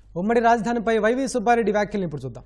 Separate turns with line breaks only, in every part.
ఉమ్మడి రాజధానిపై వైవి సుబ్బారెడ్డి వ్యాఖ్యలు ఇప్పుడు చూద్దాం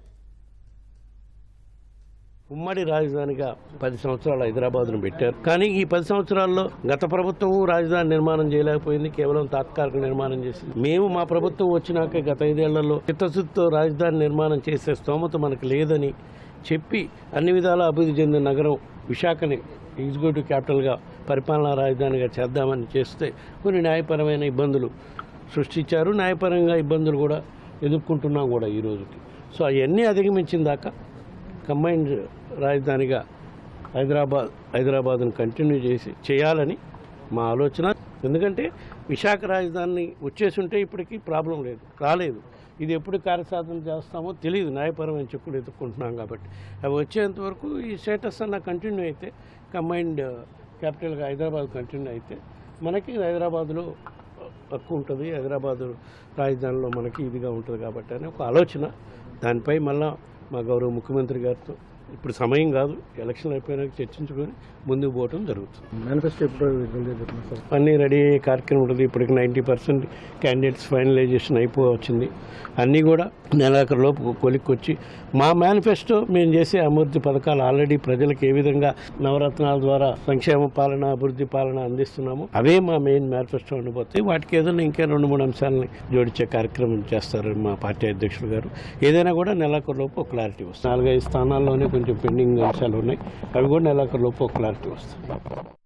ఉమ్మడి రాజధానిగా పది సంవత్సరాలు హైదరాబాద్ను పెట్టారు కానీ ఈ పది సంవత్సరాల్లో గత ప్రభుత్వం రాజధాని నిర్మాణం చేయలేకపోయింది కేవలం తాత్కాలిక నిర్మాణం చేసింది మేము మా ప్రభుత్వం వచ్చినాక గత ఐదేళ్లలో చిత్తశుద్ధితో రాజధాని నిర్మాణం చేసే స్తోమత మనకు లేదని చెప్పి అన్ని విధాలా అభివృద్ధి చెందిన నగరం విశాఖని ఎగ్జిక్యూటివ్ క్యాపిటల్గా పరిపాలనా రాజధానిగా చేద్దామని చేస్తే కొన్ని న్యాయపరమైన ఇబ్బందులు సృష్టించారు న్యాయపరంగా ఇబ్బందులు కూడా ఎదుర్కొంటున్నాం కూడా ఈ రోజుకి సో అవన్నీ అధిగమించిన దాకా కంబైన్డ్ రాజధానిగా హైదరాబాద్ హైదరాబాద్ను కంటిన్యూ చేసి చేయాలని మా ఆలోచన ఎందుకంటే విశాఖ రాజధాని వచ్చేసుంటే ఇప్పటికీ ప్రాబ్లం లేదు రాలేదు ఇది ఎప్పుడు కార్యసాధన చేస్తామో తెలియదు న్యాయపరమైన చెక్కులు ఎదుర్కొంటున్నాం కాబట్టి అవి వచ్చేంత వరకు ఈ స్టేటస్ అన్న కంటిన్యూ అయితే కంబైన్డ్ క్యాపిటల్గా హైదరాబాద్ కంటిన్యూ అయితే మనకి హైదరాబాద్లో హక్కు ఉంటుంది హైదరాబాద్ రాజధానిలో మనకి ఇదిగా ఉంటుంది కాబట్టి అని ఒక ఆలోచన దానిపై మళ్ళా మా గౌరవ ముఖ్యమంత్రి గారితో ఇప్పుడు సమయం కాదు ఎలక్షన్ అయిపోయినాక చర్చించుకొని ముందుకు పోవడం జరుగుతుంది
మేనిఫెస్టో ఎప్పుడు రిలీజ్ అవుతుంది సార్
అన్నీ రెడీ అయ్యే కార్యక్రమం ఉంటుంది ఇప్పటికి నైంటీ పర్సెంట్ క్యాండిడేట్స్ ఫైనలైజేషన్ అయిపో వచ్చింది అన్నీ కూడా నెలాఖరులోపు కొలిక్కొచ్చి మా మేనిఫెస్టో మేము చేసే అభివృద్ధి పథకాలు ఆల్రెడీ ప్రజలకు ఏ విధంగా నవరత్నాల ద్వారా సంక్షేమ పాలన అభివృద్ధి పాలన అందిస్తున్నాము అవే మా మెయిన్ మేనిఫెస్టో ఉండిపోతాయి వాటికి ఏదైనా ఇంకా రెండు మూడు అంశాలని జోడించే కార్యక్రమం చేస్తారు మా పార్టీ అధ్యక్షులు గారు ఏదైనా కూడా నెలాఖరులోపు ఒక క్లారిటీ వస్తుంది నాలుగైదు స్థానాల్లోనే కొంచెం పెండింగ్ అంశాలు ఉన్నాయి అవి కూడా నెలాఖరులోపు ఒక క్లారిటీ వస్తుంది